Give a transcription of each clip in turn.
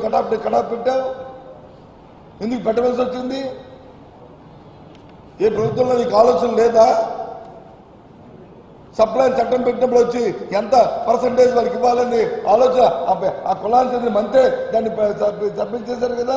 cut-off cut-off పెట్టావు ఎందుకు పెట్టవలసి వచ్చింది ఏ ప్రభుత్వంలో నీకు ఆలోచన లేదా సప్లై చట్టం పెట్టినప్పుడు వచ్చి ఎంత పర్సంటేజ్ వాళ్ళకి ఇవ్వాలని ఆలోచన ఆ ప- ఆ కులానికి చెందిన మంత్రే దాన్ని ప- సబ్- సబ్మిట్ చేశారు కదా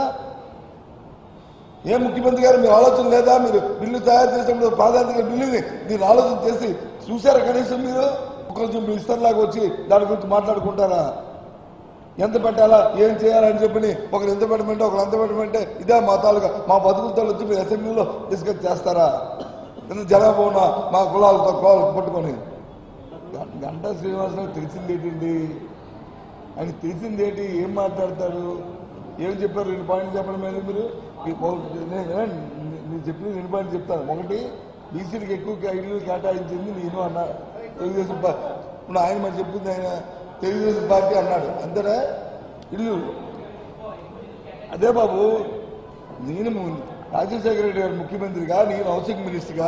ఏ ముఖ్యమంత్రి గారు మీరు ఆలోచన లేదా మీరు బిల్లు తయారు చేసినప్పుడు ప్రాధాన్యత బిల్లుని మీరు ఆలోచన చేసి చూసారా కనీసం మీరు కొంచెం మీ ఇస్తర్లాగా వచ్చి దాని గురించి మాట్లాడుకుంటారా ఎంత పెట్టాలా ఏం చేయాలని చెప్పని ఒకరు ఎంత పెట్టమంటే ఒకరు ఎంత పెట్టమంటే ఇదే మా తాలూకా మా బతుకులతో వచ్చి మీరు అసెంబ్లీలో డిస్కస్ చేస్తారా ఎంత జనాభా ఉన్న మా కులాలతో కులాలు పట్టుకొని గ- గంటా శ్రీనివాసరావు తెలిసింది ఏంటండి ఆయన తెలిసింది ఏంటి ఏం మాట్లాడతారు ఏం చెప్పారు రెండు పాయింట్లు చెప్పడం మీద మీరు ఈ పౌ- నేను నేను- నేను చెప్పిన రెండు పాయింట్లు చెప్తాను ఒకటి బీసీలకు ఎక్కువ ఇల్లు కేటాయించింది నేను అన్నా తెలుగుదేశం పా- ఇప్పుడు ఆయన మరి చెప్పింది ఆయన తెలుగుదేశం పార్టీ అన్నాడు అంతేనా ఇల్లు అదే బాబు నేను ము- రాజశేఖర రెడ్డి గారు ముఖ్యమంత్రిగా నేను హౌసింగ్ మినిస్టర్గా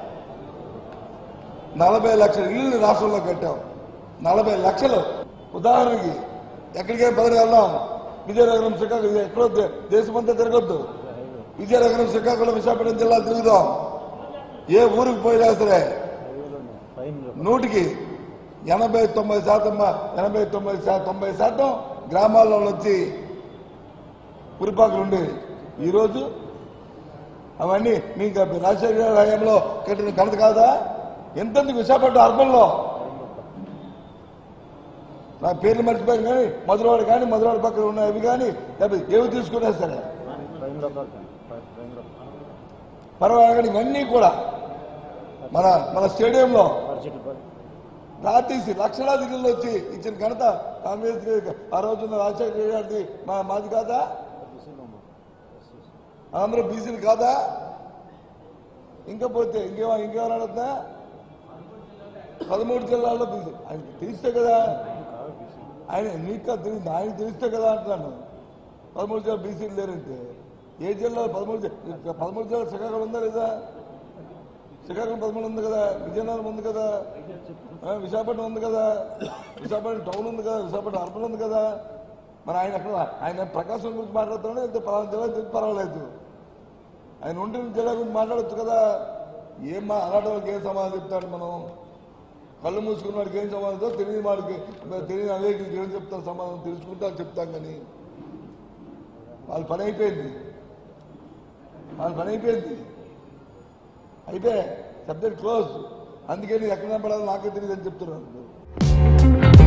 నలభై లక్షల ఇల్లు రాష్ట్రంలో కట్టాం నలభై లక్షలు ఉదాహరణకి ఎక్కడికైనా పదవి వెళ్దాం విజయనగరం శ్రీకాకుళం ఎక్కడో దే- దేశమంతా తిరగొద్దు విజయనగరం శ్రీకాకుళం విశాఖపట్నం జిల్లా తిరుగుదాం ఏ ఊరికి పోయినా సరే నూటికి ఎనభై తొంభై శాతం మా- ఎనభై తొంభై శాతం తొంభై శాతం గ్రామాల్లో వచ్చి పురిపాకులు ఉండేవి ఈరోజు అవన్నీ మీకు రాజశేఖర గారి హయాంలో కట్టిన ఘనత కాదా ఎంతెందుకు విశాఖపట్నం అర్బన్లో నా పేర్లు మర్చిపోయాను కానీ మధురవాడ కానీ మధురవాడ పక్కన ఉన్న అవి కానీ లేకపోతే ఏవి తీసుకున్నా సరే పర్వాలేదు కానీ ఇవన్నీ కూడా మన మన స్టేడియంలో రాతీసి లక్షలాది ఇళ్ళు వచ్చి ఇచ్చిన ఘనత కాంగ్రెస్ కి ఆ రోజున రాజశేఖర రెడ్డి గారిది మా మాది కాదా అందరూ బీసీలు కాదా ఇంకా పోతే ఇంకేమో ఇంకేమైనా అడుగుతా పదమూడు జిల్లాల్లో బీసీ ఆయన తెలిస్తే కదా ఆయన నీకు కాదు తెలియదు ఆయన తెలిస్తే కదా అంటున్నాను పదమూడు జిల్లా బీసీలు లేరంటే ఏ జిల్లా పదమూడు జి- పదమూడు జిల్లా శ్రీకాకుళం ఉందా లేదా శ్రీకాకుళం పదమూడు ఉంది కదా విజయనగరం ఉంది కదా ఆ, విశాఖపట్నం ఉంది కదా విశాఖపట్నం టౌన్ ఉంది కదా విశాఖపట్నం అర్బన్ ఉంది కదా మరి ఆయన ఎక్కడ ఆయన ప్రకాశం గురించి మాట్లాడుతున్నాడు అయితే పలానా జిల్లా గురించి పర్వాలేదు ఆయన ఉండిన జిల్లా గురించి మాట్లాడొచ్చు కదా ఏం మా అలాంటి వాళ్ళకి ఏం సమాధానం చెప్తాడు మనం కళ్ళు మూసుకున్న వాడికి ఏం సమాధానం తెలియని వాడికి తెలియని అవేకి ఏం చెప్తాం సమాధానం తెలుసుకుంటా చెప్తాం కానీ వాళ్ళ పని అయిపోయింది వాళ్ళ పని అయిపోయింది అయితే సబ్జెక్ట్ క్లోజ్ అందుకే నేను ఎక్కడ పడాలో నాకే తెలియదు అని చెప్తున్నాను